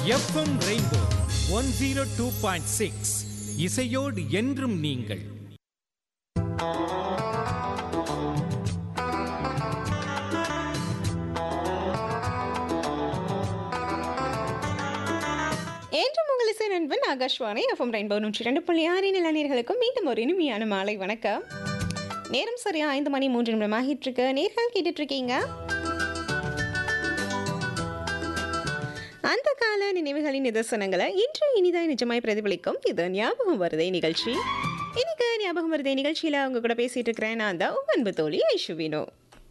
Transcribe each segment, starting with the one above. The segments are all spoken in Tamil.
FM rainbow one zero two point six இசையோடு என்றும் நீங்கள் என்றும் உங்கள் இசை நண்பன் ஆகாஷ்வாணி எஃப்எம் ரெயின்போ நூற்றி ரெண்டு புள்ளி ஆறு நிலநீர்களுக்கும் மீண்டும் ஒரு இனிமையான மாலை வணக்கம் நேரம் சரியா ஐந்து மணி மூன்று நிமிடம் ஆகிட்டு இருக்கு நேர்கள் கேட்டுட்டு இருக்கீங்க அந்த கால நினைவுகளின் நிதர்சனங்களை இன்று இனிதாய் நிஜமாய் பிரதிபலிக்கும் இது ஞாபகம் வருதே நிகழ்ச்சி இன்னைக்கு ஞாபகம் வருதே நிகழ்ச்சியில அவங்க கூட பேசிட்டு இருக்கிறேன் நான் தான் உங்க அன்பு தோழி ஐஷுவினோ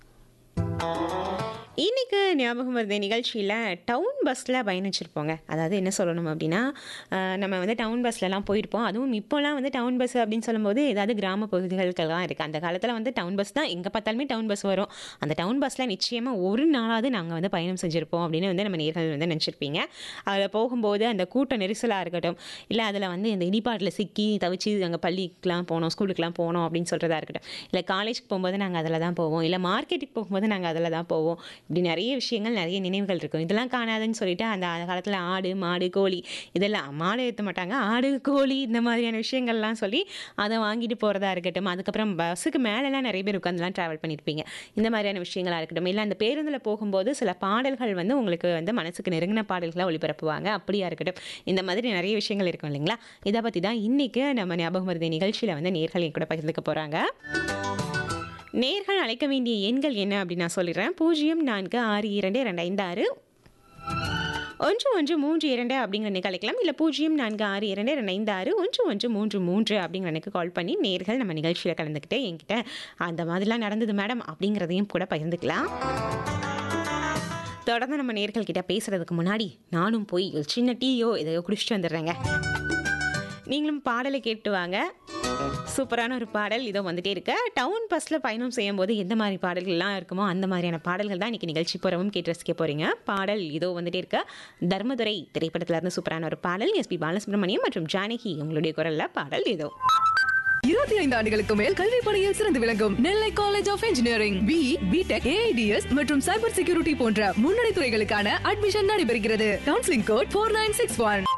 இன்னைக்கு ஞாபகம் வருது நிகழ்ச்சியில் டவுன் பஸ்ஸில் பயணிச்சிருப்போங்க அதாவது என்ன சொல்லணும் அப்படின்னா அஹ், நம்ம வந்து டவுன் பஸ்லலாம் போயிருப்போம் அதுவும் இப்போலாம் வந்து டவுன் பஸ் அப்படின்னு சொல்லும்போது ஏதாவது கிராம பகுதிகளுக்கெல்லாம் இருக்குது அந்த காலத்தில் வந்து டவுன் பஸ் தான் எங்கே பார்த்தாலுமே டவுன் பஸ் வரும் அந்த டவுன் பஸ்ஸில் நிச்சயமாக ஒரு நாளாவது நாங்கள் வந்து பயணம் செஞ்சுருப்போம் அப்படின்னு வந்து நம்ம நேர்கள் வந்து நினச்சிருப்பீங்க அதில் போகும்போது அந்த கூட்ட நெரிசலாக இருக்கட்டும் இல்லை அதில் வந்து இந்த இடிபாட்டில் சிக்கி தவிச்சு அங்கே பள்ளிக்கெலாம் போனோம் ஸ்கூலுக்குலாம் போனோம் அப்படின்னு சொல்கிறதா இருக்கட்டும் இல்லை காலேஜ்க்கு போகும்போது நாங்கள் அதில் தான் போவோம் இல்லை மார்க்கெட்டுக்கு போகும்போது நாங்கள் அதில் தான் போவோம் இப்படி நிறைய விஷயங்கள் நிறைய நினைவுகள் இருக்கும் இதெல்லாம் காணாதுன்னு சொல்லிட்டு அந்த அந்த காலத்தில் ஆடு மாடு கோழி இதெல்லாம் மாடு ஏற்ற மாட்டாங்க ஆடு கோழி இந்த மாதிரியான விஷயங்கள்லாம் சொல்லி அதை வாங்கிட்டு போகிறதா இருக்கட்டும் அதுக்கப்புறம் பஸ்ஸுக்கு மேலெலாம் நிறைய பேர் உட்காந்துலாம் ட்ராவல் பண்ணியிருப்பீங்க இந்த மாதிரியான விஷயங்களாக இருக்கட்டும் இல்லை அந்த பேருந்தில் போகும்போது சில பாடல்கள் வந்து உங்களுக்கு வந்து மனசுக்கு நெருங்கின பாடல்களாக ஒளிபரப்புவாங்க அப்படியா இருக்கட்டும் இந்த மாதிரி நிறைய விஷயங்கள் இருக்கும் இல்லைங்களா இதை பற்றி தான் இன்றைக்கி நம்ம ஞாபகம் மருதி நிகழ்ச்சியில் வந்து நேர்கள் என் கூட பகிர்ந்துக்க போகிறாங்க நேர்கள் அழைக்க வேண்டிய எண்கள் என்ன அப்படின்னு நான் சொல்லிடுறேன் பூஜ்ஜியம் நான்கு ஆறு இரண்டு ரெண்டு ஐந்து ஆறு ஒன்று ஒன்று மூன்று இரண்டு அப்படிங்கிற எண்ணுக்கு அழைக்கலாம் இல்லை பூஜ்ஜியம் நான்கு ஆறு இரண்டு ரெண்டு ஐந்து ஆறு ஒன்று ஒன்று மூன்று மூன்று அப்படிங்கிற எனக்கு கால் பண்ணி நேர்கள் நம்ம நிகழ்ச்சியில் கலந்துக்கிட்டு என்கிட்ட அந்த மாதிரிலாம் நடந்தது மேடம் அப்படிங்கிறதையும் கூட பகிர்ந்துக்கலாம் தொடர்ந்து நம்ம நேர்கள் கிட்ட பேசுறதுக்கு முன்னாடி நானும் போய் ஒரு சின்ன டீயோ இதையோ குடிச்சிட்டு வந்துடுறேங்க நீங்களும் பாடலை கேட்டு வாங்க சூப்பரான ஒரு பாடல் இதோ வந்துட்டே இருக்க டவுன் பஸ்ஸில் பயணம் செய்யும்போது எந்த மாதிரி பாடல்கள்லாம் இருக்குமோ அந்த மாதிரியான பாடல்கள் தான் இன்றைக்கி நிகழ்ச்சி போகிறவும் கேட்டு ரசிக்க போகிறீங்க பாடல் இதோ வந்துட்டே இருக்க தர்மதுரை திரைப்படத்துல இருந்து சூப்பரான ஒரு பாடல் எஸ்பி பாலசுப்ரமணியம் மற்றும் ஜானகி உங்களுடைய குரலில் பாடல் இதோ இருபத்தி ஐந்து ஆண்டுகளுக்கு மேல் கல்வி பணியில் சிறந்து விளங்கும் Nellai college of engineering B B Tech AIDS மற்றும் சைபர் செக்யூரிட்டி போன்ற முன்னணி துறைகளுக்கான அட்மிஷன் நடைபெறுகிறது counselling code four nine six one